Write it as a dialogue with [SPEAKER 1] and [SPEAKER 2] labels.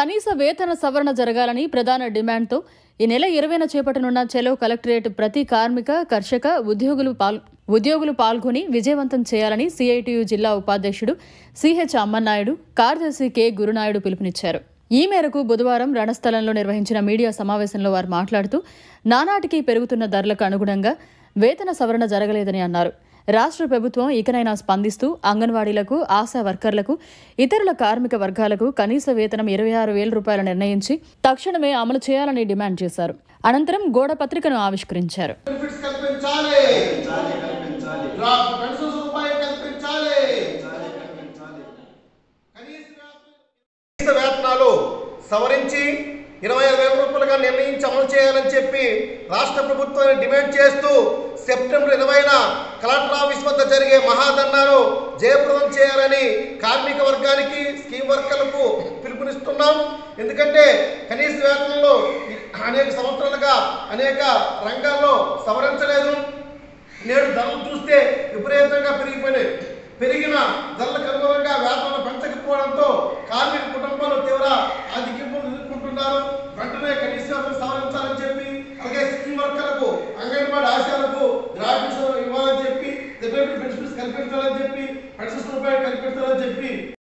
[SPEAKER 1] కనీస వేతన సవరణ జరగాలని ప్రధాన డిమాండ్తో ఈ నెల ఇరవైన చేపట్టనున్న చెలో కలెక్టరేట్ ప్రతి కార్మిక కర్షక ఉద్యోగులు పాల్ ఉద్యోగులు పాల్గొని విజయవంతం చేయాలని సిఐటియు జిల్లా ఉపాధ్యక్షుడు సిహెచ్ అమ్మన్నాయుడు కార్యదర్శి కె గురునాయుడు పిలుపునిచ్చారు ఈ మేరకు బుధవారం రణస్థలంలో నిర్వహించిన మీడియా సమావేశంలో వారు మాట్లాడుతూ నానాటికి పెరుగుతున్న ధరలకు అనుగుణంగా వేతన సవరణ జరగలేదని అన్నారు రాష్ట్ర ప్రభుత్వం ఇకనైనా స్పందిస్తూ అంగన్వాడీలకు ఆశా వర్కర్లకు ఇతరుల కార్మిక వర్గాలకు కనీస వేతనం ఇరవై ఆరు వేల రూపాయలు నిర్ణయించి తక్షణమే అమలు చేయాలని డిమాండ్ చేశారు అనంతరం గోడ పత్రికను ఆవిష్కరించారు
[SPEAKER 2] బెనిఫిట్స్ కల్పించాలి డ్రాప్ పెన్షన్స్ రూపాయి కల్పించాలి కనీస వేతన- కనీస వేతనాలు సవరించి ఇరవై ఐదు వేల రూపాయలుగా నిర్ణయించి అమలు చేయాలని చెప్పి రాష్ట్ర ప్రభుత్వాన్ని డిమాండ్ చేస్తూ సెప్టెంబర్ ఇరవైన కలెక్టర్ ఆఫీస్ వద్ద జరిగే మహాధర్నాను జయప్రదం చేయాలని కార్మిక వర్గానికి స్కీమ్ వర్కర్లకు పిలుపునిస్తున్నాం ఎందుకంటే కనీస వేతనంలో అనేక సంవత్సరాలుగా అనేక రంగాల్లో సవరించలేదు నేడు ధరలు చూస్తే విపరీతంగా పెరిగిపోయినాయి పెరిగిన ధరలకు అనుగుణంగా వేతనాలు పెంచకపోవడంతో కార్మిక కుటుంబాలు తీవ్ర ఆర్థిక ఇబ్బందులు ఎదుర్కొంటున్నారు వెంటనే కనీస వేతనం సవరించాలని చెప్పి అలాగే స్కీమ్ వర్కర్లకు అంగన్వాడీ ఆశాలకు గ్రాఫిక్స్ ఇవ్వాలని చెప్పి రిటైర్మెంట్ బెనిఫిట్స్ కల్పించాలని చెప్పి పెన్షన్స్ రూపాయలు కల్పించాలని చెప్పి